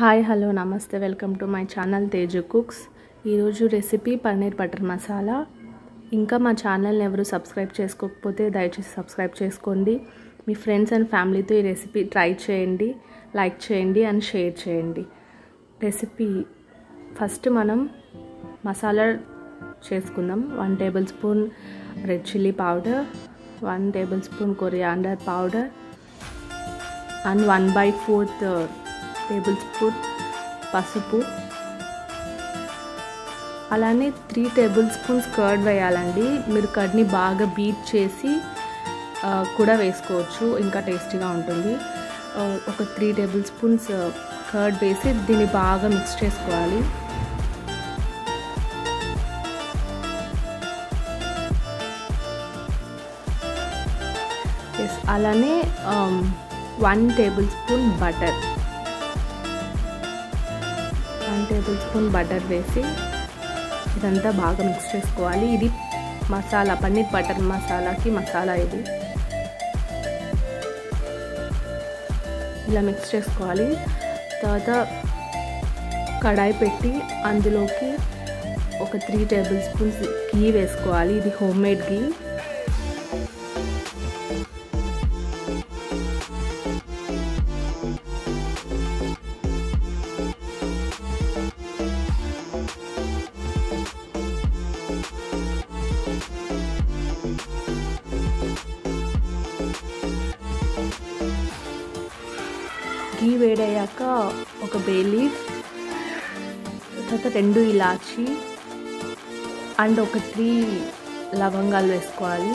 hi hello నమస్తే welcome to my channel Teju cooks ఈరోజు recipe paneer butter masala ఇంకా మా ఛానల్ని ఎవరు సబ్స్క్రైబ్ చేసుకోకపోతే దయచేసి సబ్స్క్రైబ్ చేసుకోండి మీ ఫ్రెండ్స్ అండ్ ఫ్యామిలీతో ఈ రెసిపీ ట్రై చేయండి లైక్ చేయండి అండ్ షేర్ చేయండి రెసిపీ ఫస్ట్ మనం మసాలా చేసుకుందాం one tablespoon red chilli powder one tablespoon coriander powder and one by fourth tablespoon పసుపు అలానే త్రీ టేబుల్ స్పూన్స్ కర్డ్ వేయాలండి మీరు కర్డ్ని బాగా బీట్ చేసి కూడా వేసుకోవచ్చు ఇంకా టేస్టీగా ఉంటుంది ఒక త్రీ టేబుల్ స్పూన్స్ కర్డ్ వేసి దీన్ని బాగా మిక్స్ చేసుకోవాలి ఎస్ అలానే one tablespoon butter one tablespoon butter వేసి ఇదంతా బాగా మిక్స్ చేసుకోవాలి ఇది మసాలా పన్నీర్ బటర్ మసాలాకి మసాలా ఇది ఇలా మిక్స్ చేసుకోవాలి తర్వాత కడాయి పెట్టి అందులోకి ఒక త్రీ టేబుల్ స్పూన్స్ గీ వేసుకోవాలి ఇది హోమ్ మేడ్ గీ గీ వేడయ్యాక ఒక బే లీఫ్ తర్వాత రెండు ఇలాచి అండ్ ఒక త్రీ లవంగాలు వేసుకోవాలి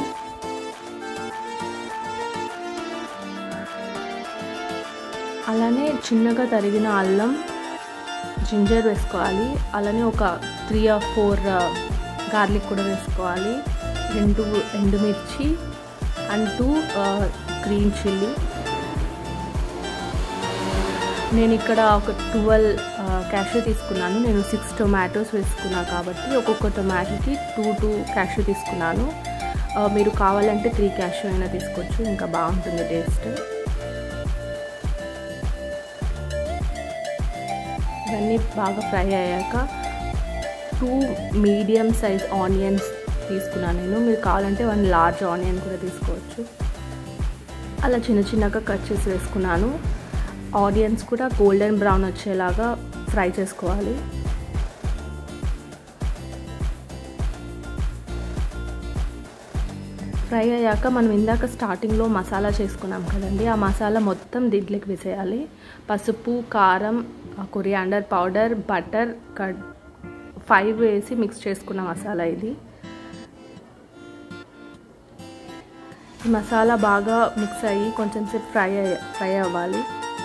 అలానే చిన్నగా తరిగిన అల్లం జింజర్ వేసుకోవాలి అలానే ఒక త్రీ ఆర్ ఫోర్ గార్లిక్ కూడా వేసుకోవాలి రెండు ఎండుమిర్చి అండ్ టూ గ్రీన్ చిల్లీ నేను ఇక్కడ ఒక ట్వెల్వ్ క్యాషూ తీసుకున్నాను నేను సిక్స్ టొమాటోస్ వేసుకున్నాను కాబట్టి ఒక్కొక్క టొమాటోకి టూ టూ క్యాషూ తీసుకున్నాను మీరు కావాలంటే త్రీ క్యాషూ అయినా తీసుకోవచ్చు ఇంకా బాగుంటుంది టేస్ట్ ఇవన్నీ బాగా ఫ్రై అయ్యాక టూ మీడియం సైజ్ ఆనియన్స్ తీసుకున్నాను నేను మీరు కావాలంటే వన్ లార్జ్ ఆనియన్ కూడా తీసుకోవచ్చు అలా చిన్న చిన్నగా కట్ చేసి వేసుకున్నాను ఆనియన్స్ కూడా గోల్డెన్ బ్రౌన్ వచ్చేలాగా ఫ్రై చేసుకోవాలి ఫ్రై అయ్యాక మనం ఇందాక స్టార్టింగ్లో మసాలా చేసుకున్నాం కదండి ఆ మసాలా మొత్తం దీంట్లోకి వేసేయాలి పసుపు కారం కొరియాండర్ పౌడర్ బటర్ కడ్ ఫైవ్ వేసి మిక్స్ చేసుకున్న మసాలా ఇది మసాలా బాగా మిక్స్ అయ్యి కొంచెం సేపు ఫ్రై ఫ్రై అవ్వాలి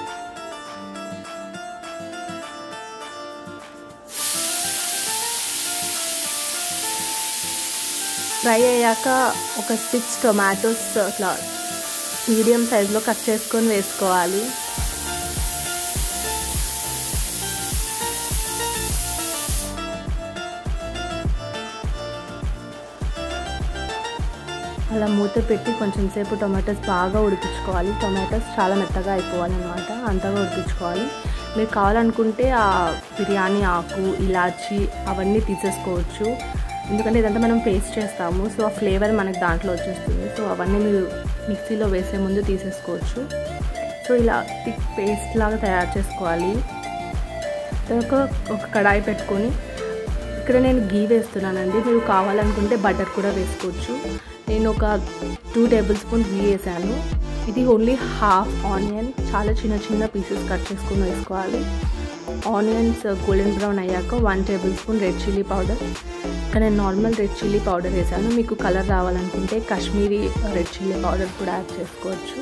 ఫ్రై అయ్యాక ఒక సిక్స్ టొమాటోస్ అట్లా మీడియం సైజులో కట్ చేసుకొని వేసుకోవాలి అలా మూత పెట్టి కొంచెం సేపు టొమాటోస్ బాగా ఉడికించుకోవాలి టొమాటోస్ చాలా మెత్తగా అయిపోవాలన్నమాట అంతగా ఉడికించుకోవాలి మీరు కావాలనుకుంటే ఆ బిర్యానీ ఆకు ఇలాచి అవన్నీ తీసేసుకోవచ్చు ఎందుకంటే ఇదంతా మనం పేస్ట్ చేస్తాము సో ఆ ఫ్లేవర్ మనకి దాంట్లో వచ్చేస్తుంది సో అవన్నీ మీరు మిక్సీలో వేసే ముందు తీసేసుకోవచ్చు సో ఇలా థిక్ పేస్ట్ లాగా తయారు చేసుకోవాలి ఒక ఒక కడాయి పెట్టుకొని ఇక్కడ నేను గీ వేస్తున్నానండి మీరు కావాలనుకుంటే బటర్ కూడా వేసుకోవచ్చు నేను ఒక టూ టేబుల్ స్పూన్ గీ వేసాను ఇది ఓన్లీ హాఫ్ ఆనియన్ చాలా చిన్న చిన్న పీసెస్ కట్ చేసుకుని వేసుకోవాలి ఆనియన్స్ గోల్డెన్ బ్రౌన్ అయ్యాక one tablespoon red chilli powder ఇక్కడ నేను నార్మల్ రెడ్ చిల్లీ పౌడర్ వేసాను మీకు కలర్ రావాలనుకుంటే కాశ్మీరీ రెడ్ చిల్లీ పౌడర్ కూడా యాడ్ చేసుకోవచ్చు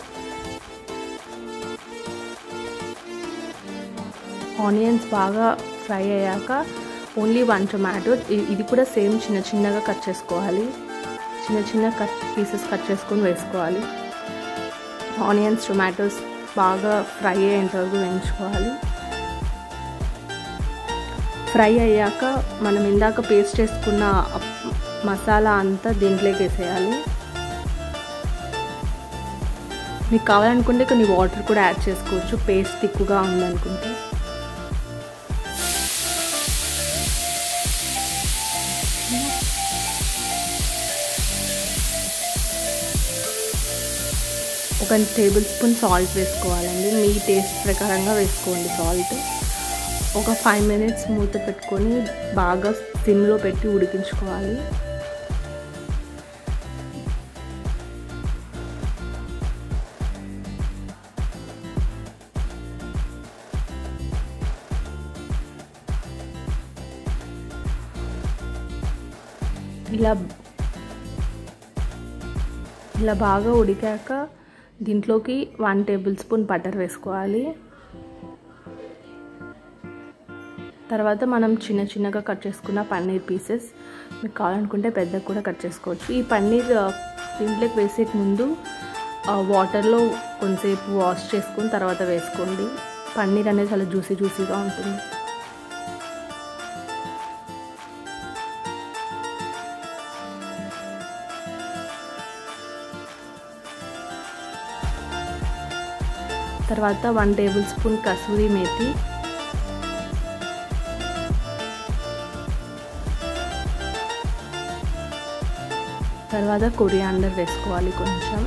ఆనియన్స్ బాగా ఫ్రై అయ్యాక ఓన్లీ వన్ టొమాటో ఇది కూడా సేమ్ చిన్న చిన్నగా కట్ చేసుకోవాలి చిన్న చిన్న కట్ పీసెస్ కట్ చేసుకొని వేసుకోవాలి ఆనియన్స్ టొమాటోస్ బాగా ఫ్రై అయ్యేంత వరకు వేయించుకోవాలి ఫ్రై అయ్యాక మనం ఇందాక పేస్ట్ చేసుకున్న మసాలా అంతా దీంట్లోకి వేసేయాలి మీకు కావాలనుకుంటే కొన్ని వాటర్ కూడా యాడ్ చేసుకోవచ్చు పేస్ట్ తిక్కుగా ఉందనుకుంటే ఒక టేబుల్ స్పూన్ సాల్ట్ వేసుకోవాలండి మీ టేస్ట్ ప్రకారంగా వేసుకోండి సాల్ట్ ఒక ఫైవ్ మినిట్స్ మూత పెట్టుకొని బాగా సిమ్లో పెట్టి ఉడికించుకోవాలి ఇలా ఇలా బాగా ఉడికాక దీంట్లోకి వన్ టేబుల్ స్పూన్ బటర్ వేసుకోవాలి తర్వాత మనం చిన్న చిన్నగా కట్ చేసుకున్న పన్నీర్ పీసెస్ మీకు కావాలనుకుంటే పెద్దగా కూడా కట్ చేసుకోవచ్చు ఈ పన్నీర్ దీంట్లోకి వేసే ముందు వాటర్లో కొంతసేపు వాష్ చేసుకుని తర్వాత వేసుకోండి పన్నీర్ అనేది చాలా జ్యూసీ జ్యూసీగా ఉంటుంది తర్వాత one tablespoon kasuri methi తర్వాత కొరియాండర్ వేసుకోవాలి కొంచెం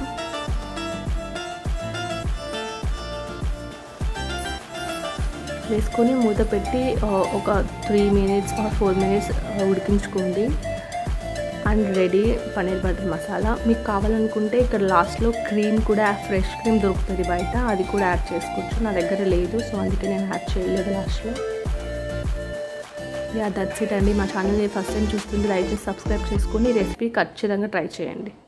వేసుకొని మూత పెట్టి ఒక three minutes or four minutes ఉడికించుకోండి and ready paneer butter masala మీకు కావాలనుకుంటే ఇక్కడ లాస్ట్లో క్రీమ్ కూడా ఫ్రెష్ క్రీమ్ దొరుకుతుంది బయట అది కూడా యాడ్ చేసుకోవచ్చు నా దగ్గర లేదు సో అందుకే నేను యాడ్ చేయలేదు లాస్ట్లో యా దట్స్ ఇట్ అండి మా ఛానల్ని ఫస్ట్ టైం చూస్తుంది దయచేసి సబ్స్క్రైబ్ చేసుకొని రెసిపీ ఖచ్చితంగా ట్రై చేయండి